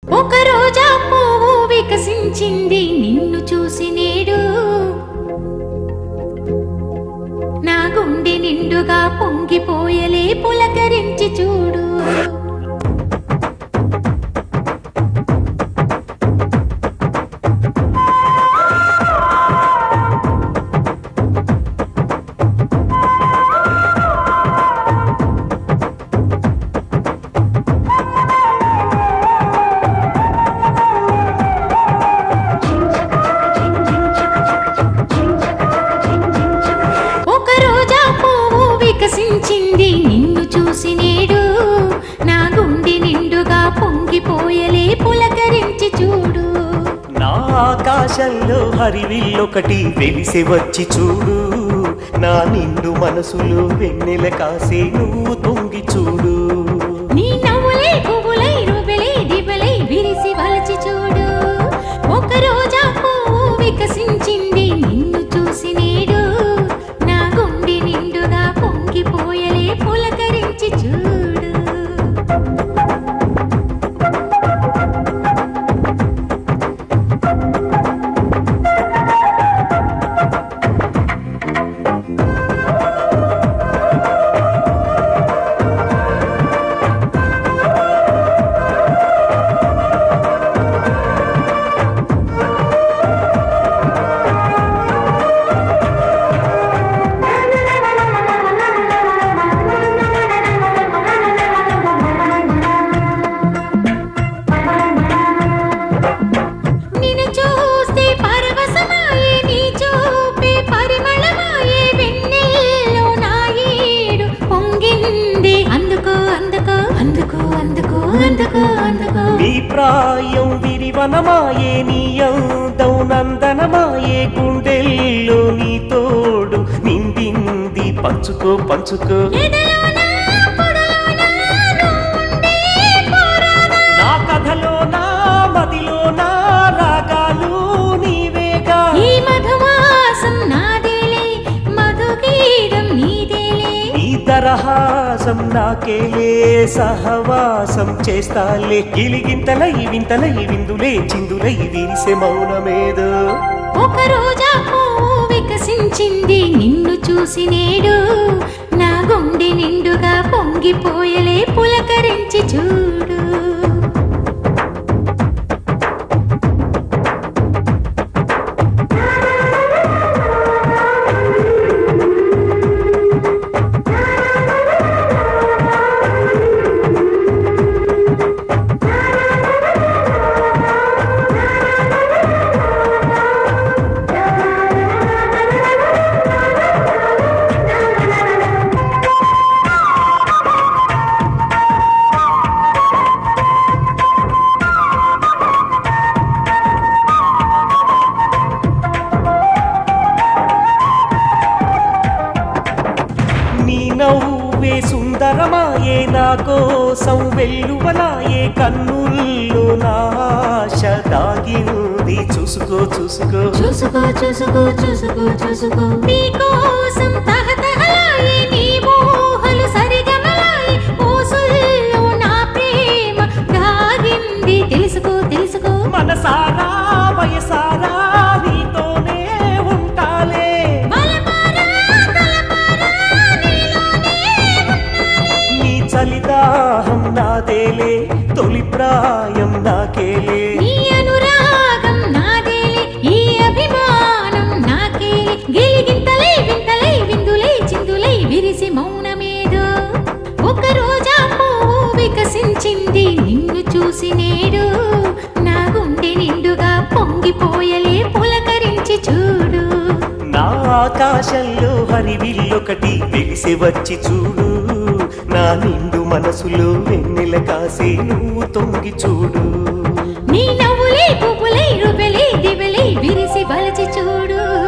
ఒక రోజా పువ్వు వికసించింది నిన్ను చూసి నేడు నా గుండె నిండుగా పొంగిపోయలే పులకరించి చూడు ఒక రోజా పువ్వు వికసించింది నిన్ను చూసి నేడు నా గుండె నిండుగా పొంగిపోయలే పులకరించి చూడు నా ఆకాశంలో హరివిల్లొకటి వెలిసి వచ్చి చూడు నా నిండు మనసులో వెన్నెల కాసే నువ్వు తొంగి చూడు నీ నవ్వులే పువ్వులై రుబెలై దిబలై విరిసి వలచి చూడు ఒక రోజా పువ్వు వికసించింది నిన్ను చూసి నేడు నా గుండె నిండుగా పొంగిపోయలే పులకరించి చూడు నిన్ను చూస్తే పరవశమాయే నీ చూపే పరిమళమాయే వెన్నెల్లో నా ఏడు పొంగింది అందుకో అందుకో అందుకో అందుకో అందుకో అందుకో నీ ప్రాయం విరివనమాయే నీ అందం నందనమాయే గుండెల్లో నీ తోడు నిండింది పంచుకో పంచుకో ఎదలోన పొదలోన నువ్వుండే పోరాదా నా కథలో నా మదిలో నా రాగాలు నీవేగా ఈ మధుమాసం నాదేలే మధుగీతం నీదేలే నీ దరహాసం నాకేలే సహవాసం చేస్తాలే గిలిగింతలై వింతలై విందులే చిందులై విరిసె మౌనమేదో ఒక రోజా పువ్వు వికసించింది నిన్ను చూసి నేడు నా గుండె నిండుగా పొంగిపోయలే పులకరించి చూడు నీ నవ్వే సుందరమాయే నా కోసం వెల్లువలాయే కన్నుల్లో నా ఆశ దాగింది చూసుకో చూసుకో చూసుకో చూసుకో చూసుకో చూసుకో నీ కోసం తహతహలాయి నీ మోహలు సరిగమలాయి ఊసుల్లో నా ప్రేమ దాగింది తెలుసుకో తెలుసుకో మనసారా వయసారా నీతోనే ఉంటాలే బలపారా తలపారా నీలోనే నీ చలిదాహం నాదేలే తొలి ప్రాయం నాకేలే నీ అనురాగం నాదేలే ఈ అభిమానం నాకేలే గిలిగింతలై వింతలై విందులై చిందులై విరిసి మౌనమేదో ఒక రోజా పువ్వు వికసించింది నిన్ను చూసి నేడు నా గుండె నిండుగా పొంగిపోయలే పులకరించి చూడు నా ఆకాశంలో హరివిల్లొకటి వెలిసి వచ్చి చూడు నా నిండు మనసులో వెన్నెల కాసే నువ్వు తొంగి చూడు నీ నవ్వులే పువ్వులై రుబెలై దివెలై విరిసి బలచి చూడు